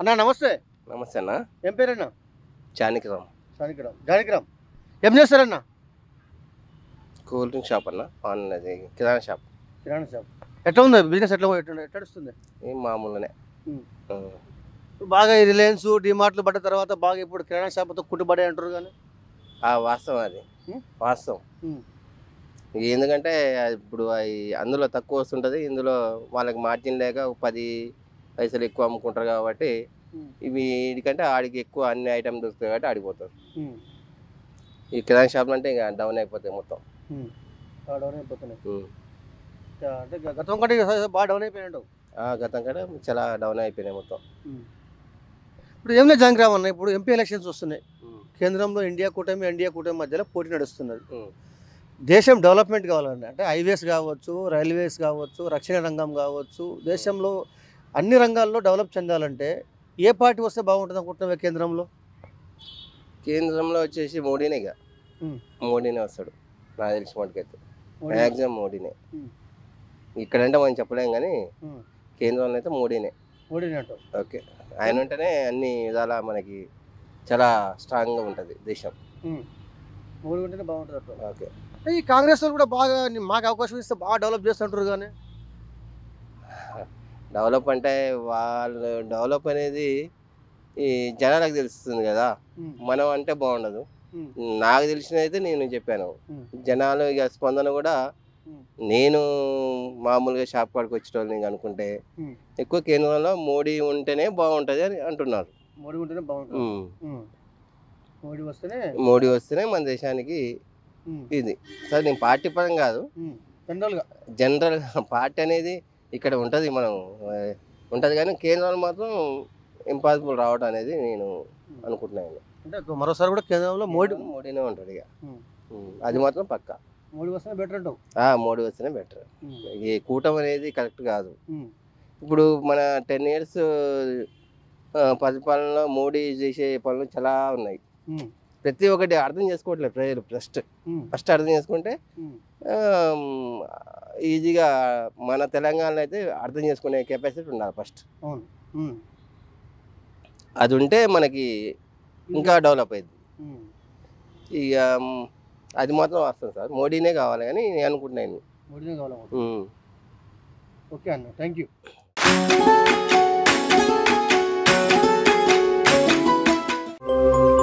అన్నా నమస్తే నమస్తే అన్న ఏం పేరన్నా చానికరామ్ జానకిరామ్ జానకిరామ్ ఏం చేస్తారన్నా కూల్ డ్రింక్ షాప్ అన్న ఆన్ అది కిరాణా షాప్ కిరాణా షాప్ ఎట్లా ఉంది బిజినెస్ ఎట్లా ఎట్లా ఎట్లా నడుస్తుంది ఏం మామూలునే ఉమ్. ఆ. ఇప్పుడు బాగా ఈ రిలయన్స్ డిమార్ట్లు పడ్డ తర్వాత బాగా ఇప్పుడు కిరాణా షాప్తో కుట్టుబడి అంటారు కానీ ఆ వాస్తవం అది ఉమ్. వాస్తవం ఉమ్. ఇక ఎందుకంటే అది ఇప్పుడు అవి అందులో తక్కువ వస్తుంటుంది ఇందులో వాళ్ళకి మార్జిన్ లేక ఒక పది పైసలు ఎక్కువ అమ్ముకుంటారు కాబట్టి ఉమ్. ఇవి వీడికంటే ఆడికి ఎక్కువ అన్ని ఐటమ్ దొరుకుతాయి కాబట్టి ఆడిపోతారు ఈ కిరాణా షాప్లు అంటే ఇక డౌన్ అయిపోతాయి మొత్తం డౌన్ అయిపోతున్నాయి ఉమ్. అంటే గతం కంటే బాగా డౌన్ అయిపోయినాడు ఆ గతం కంటే చాలా డౌన్ అయిపోయినాయి మొత్తం ఇప్పుడు ఏం లేదు జానకిరామ్ అన్న ఇప్పుడు ఎంపీ ఎలక్షన్స్ వస్తున్నాయి ఉమ్. కేంద్రంలో ఇండియా కూటమి ఇండియా కూటమి మధ్యలో పోటీ నడుస్తున్నది ఉమ్. దేశం డెవలప్మెంట్ కావాలండి అంటే హైవేస్ కావచ్చు రైల్వేస్ కావచ్చు రక్షణ రంగం కావచ్చు దేశంలో అన్ని రంగాల్లో డెవలప్ చెందాలంటే ఏ పార్టీ వస్తే బాగుంటుంది అనుకుంటున్నావే కేంద్రంలో కేంద్రంలో వచ్చేసి మోడీనే ఇక ఉమ్. మోడీనే వస్తాడు నాకు తెలిసిన మటుకైతే మోడీ. మ్యాక్సిమం మోడీనే ఉమ్. ఇక్కడంటే మనం చెప్పలేం కానీ ఉమ్. కేంద్రంలో అయితే మోడీనే మోడీని అంటావు ఓకే ఆయన ఉంటేనే అన్ని విధాల మనకి చాలా స్ట్రాంగ్గా ఉంటుంది దేశం ఉమ్. మోడీ ఉంటేనే బాగుంటుంది అంటావు ఓకే ఈ కాంగ్రెస్ వాళ్ళు కూడా బాగా ని- మాకు అవకాశం ఇస్తే బాగా డెవలప్ చేస్తుంటారు కానీ డెవలప్ అంటే వాళ్ళు డెవలప్ అనేది ఈ జనాలకు తెలుస్తుంది కదా ఉమ్. మనం అంటే బాగుండదు ఉమ్. నాకు తెలిసిన అయితే నేను చెప్పాను ఉమ్. జనాలు ఇక స్పందన కూడా ఉమ్. నేను మామూలుగా షాప్ కాడికి వచ్చేటోళ్ళని అనుకుంటే ఉమ్. ఎక్కువ కేంద్రంలో మోడీ ఉంటేనే బాగుంటుంది అని అంటున్నారు మోడీ ఉంటేనే బాగుంటుంది ఉమ్. ఉమ్. మోడీ వస్తేనే మోడీ వస్తేనే మన దేశానికి ఉమ్. ఇది సరే నేను పార్టీ పరం కాదు ఉమ్. జనరల్గా జనరల్ పార్టీ అనేది ఇక్కడ ఉంటుంది మనం ఉంటుంది కానీ కేంద్రంలో మాత్రం ఇంపాసిబుల్ రావడం అనేది నేను అనుకుంటున్నాను అంటే మరోసారి కూడా కేంద్రంలో మోడీ మోడీనే ఉంటాడు ఇక ఉమ్. ఉమ్, అది మాత్రం పక్క మోడీ వస్తేనే బెటర్ అంటావు ఆ, మోడీ వస్తేనే బెటర్ ఉమ్. ఈ కూటమి అనేది కరెక్ట్ కాదు ఉమ్. ఇప్పుడు మన టెన్ ఇయర్స్ పరిపాలనలో మోడీ చేసే పనులు చాలా ఉన్నాయి ఉమ్. ప్రతి ఒక్కటి అర్థం చేసుకోవట్లేదు ప్రజలు ఫస్ట్ ఉమ్. ఫస్ట్ అర్థం చేసుకుంటే ఉమ్. ఆమ్, ఈజీగా మన తెలంగాణలో అయితే అర్థం చేసుకునే కెపాసిటీ ఉండాలి ఫస్ట్ అవును ఉమ్. అది ఉంటే మనకి ఇంకా డెవలప్ అయింది ఉమ్. ఇక మ్, అది మాత్రం వస్తుంది సార్ మోడీనే కావాలి కానీ నేను అనుకుంటున్నాను మోడీనే కావాలన్నమాట ఉమ్. ఓకే అన్న థ్యాంక్ యూ